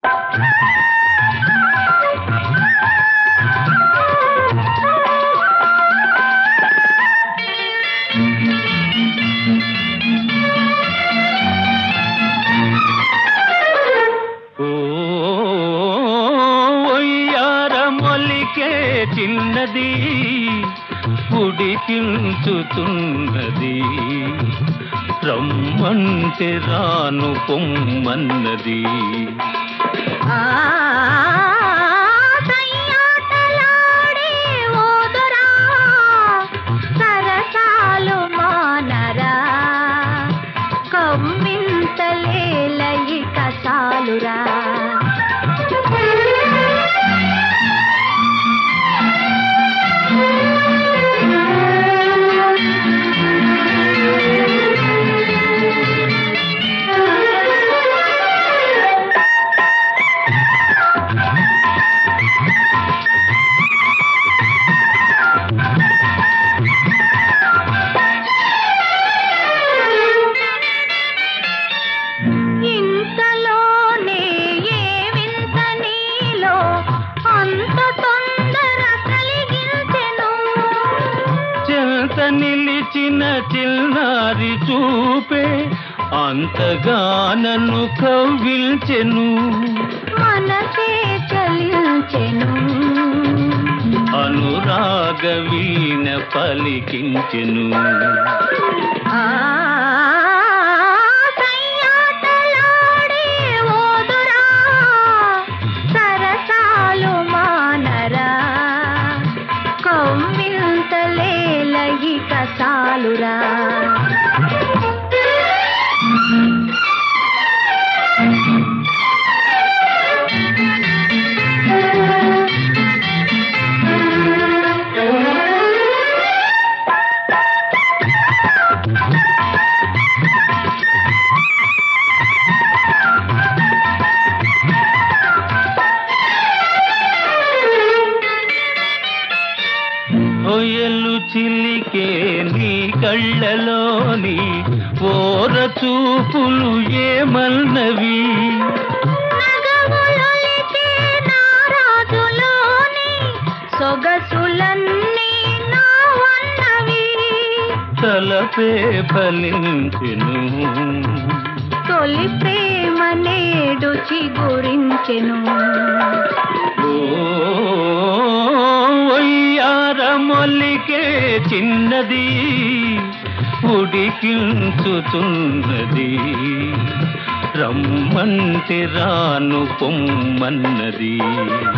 ఓ ఒయ్యార మొలికే చిన్నది ఉడికించుతున్నది రమ్మంటే రాను పొమ్మన్నది ఆ సయ్యాటలాడే ఓదరా సరసాలు మానరా కమ్మింతలేలయి కసాలురా ఇంతలోనే ఏ వింత నీలో అంత తొందర కలిగించెను చెంత నిలిచిన చిన్నారి చూపే అంతగానను కవ్విల్చెను మనసే చలించెను అనురాగ వీణ పలికించెను ఆ సయ్యాటలాడే ఓదురా సరసాలు మానరా కమ్మింతలేలయి కసాలురా హొయలు చిలికే నీ కళ్ళలోని ఓర చూపులు ఏమన్నవి నగవులొలికే నా రాజులోని సొగసులన్నీ నావన్నవి తలపే ఫలించెను తొలి ప్రేమ నేడు చిగురించెను ఓ వయ్యార మొల్లికే చిన్నది ఉడికించుతున్నది రమ్మంటే రాను పొమ్మన్నది